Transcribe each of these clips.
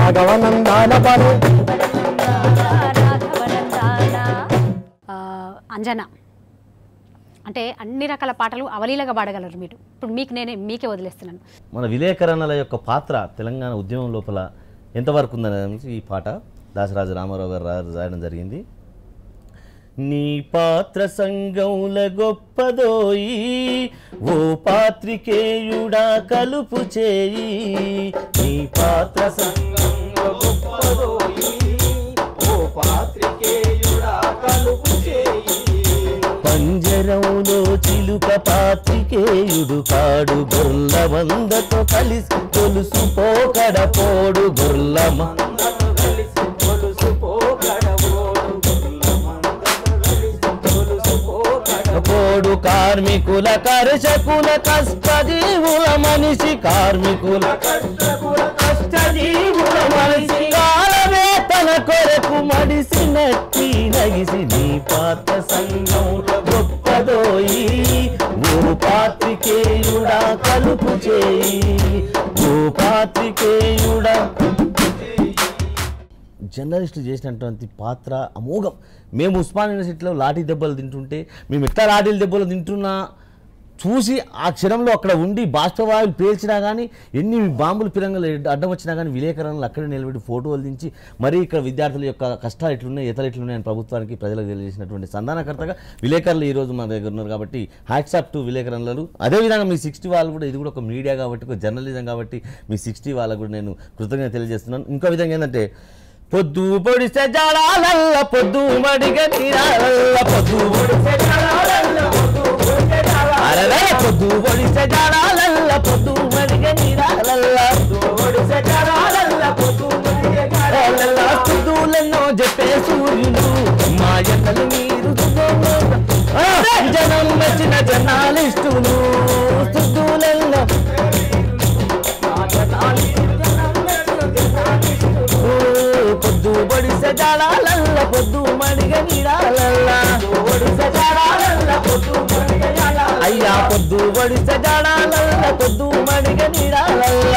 రాఘవనందాల బాలు ఆ, అంజన అంటే అన్ని రకాల పాటలు అవలీలగా పాడగలరు మీరు ఇప్పుడు మీకు నేనే మీకే వదిలేస్తున్నాను మన విలేకరణల యొక్క పాత్ర తెలంగాణ ఉద్యమం లోపల ఎంతవరకు ఉందనేది ఈ పాట దాసరాజు రామారావు గారు రా- రాయడం జరిగింది నీ పాత్ర సంగంల గొప్పదోయి ఓ పాత్రికేయుడా కలుపు చేయి నీ పాత్ర సంగంల గొప్పదోయి ఓ పాత్రికేయుడా కలుపు చేయి పంజరంలో చిలుక పాత్రికేయుడు కాడు గొర్ల వందతో కలిసి కొలుసు పోకడ పోడు గొర్ల మందతో కలిసి కొలుసు పోకడ పోడు గొర్ల మందతో కలిసి కొలుసు పోకడ పోడు కార్మికుల కర్షకుల కష్టజీవుల మనిషి కార్మికుల కష్టకుల కష్టజీవుల మనిషి కాలమే తన కొరకు మడిసి నట్టి నగిసి నీ పాత్ర సంఘంలో గొప్పదోయి ఓ పాత్రికేయుడా కలుపు చేయి ఓ పాత్రికేయుడా జర్నలిస్టులు చేసినటువంటి పాత్ర అమోఘం మేము ఉస్మాన్ యూనివర్సిటీలో లాఠీ దెబ్బలు తింటుంటే మేము ఎట్లా లాఠీల దెబ్బలు తింటున్నా చూసి ఆ క్షణంలో అక్కడ ఉండి బాష్పవాయువులు పేల్చినా కానీ ఎన్ని బాంబులు పిరంగలు అడ్డం వచ్చినా కానీ విలేకరణలు అక్కడే నిలబెట్టి ఫోటోలు దించి మరీ ఇక్కడ విద్యార్థుల యొక్క కష్టాలు ఎట్లున్నాయి ఎతలు ఎట్లున్నాయని ప్రభుత్వానికి ప్రజలకు తెలియజేసినటువంటి సంధానకర్తగా విలేకరులు ఈ రోజు మన దగ్గర ఉన్నారు కాబట్టి హ్యాట్సాప్ టు విలేకరణలు అదేవిధంగా మీ సిక్స్టీ వాళ్ళు కూడా ఇది కూడా ఒక మీడియా కాబట్టి ఒక జర్నలిజం కాబట్టి మీ సిక్స్టీ వాళ్ళకు కూడా నేను కృతజ్ఞత తెలియజేస్తున్నాను ఇంకో విధంగా ఏంటంటే పొద్దు పొడిసే జాడాలల్ల పొద్దు మడిగ తీరాలల్ల పొద్దు పొడిసే జాడాలల్ల పొద్దు పొడిసే జాడాలల్ల అరరే పొద్దు పొడిసే జాడాలల్ల పొద్దు మడిగ నీరాలల్ల పొద్దు పొడిసే జాడాలల్ల పొద్దు మడిగ నీరాలల్ల పొద్దులెన్నో చెప్పే సూర్యులు మా ఎండలు మీరు ఆ, జనం మెచ్చిన జర్నలిస్టులు పొద్దులెన్నో పొద్దు పొడిసె జాడాలల్ల పొద్దు మడిగ నీడాలల్ల పొడిసె జాడాలల్ల పొద్దు మడిగ అయ్యా పొద్దు పొడిసె జాడాలల్ల పొద్దు మడిగ నీడాలల్ల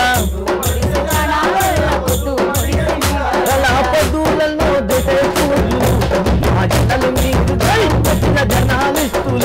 అలా పొద్దులలో దిసే సూర్యులు మా జనలు మీకు వచ్చిన జర్నలిస్టులు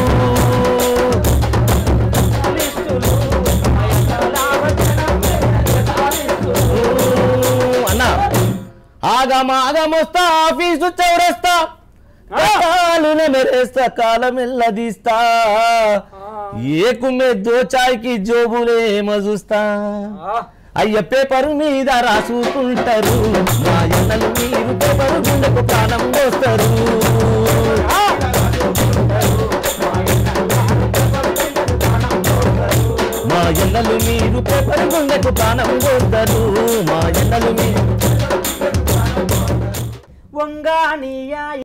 అన్న ఆగమాగమొస్తా ఆఫీసు చౌరస్తా కాలున మెరేస్తా కాలమెల్లదీస్తా ఏకుమే దోచాయికి జోబులే మజుస్తా అయ్య పేపరు మీద రాసుకుంటారు మా ఎన్నలు మీరు పేపరు గుండెకు ప్రాణం పోస్తారు మా ఎండలు మీరు పేపరు గుండెకు ప్రాణం పోస్తారు మా ఎండలు మీరు వంగానియా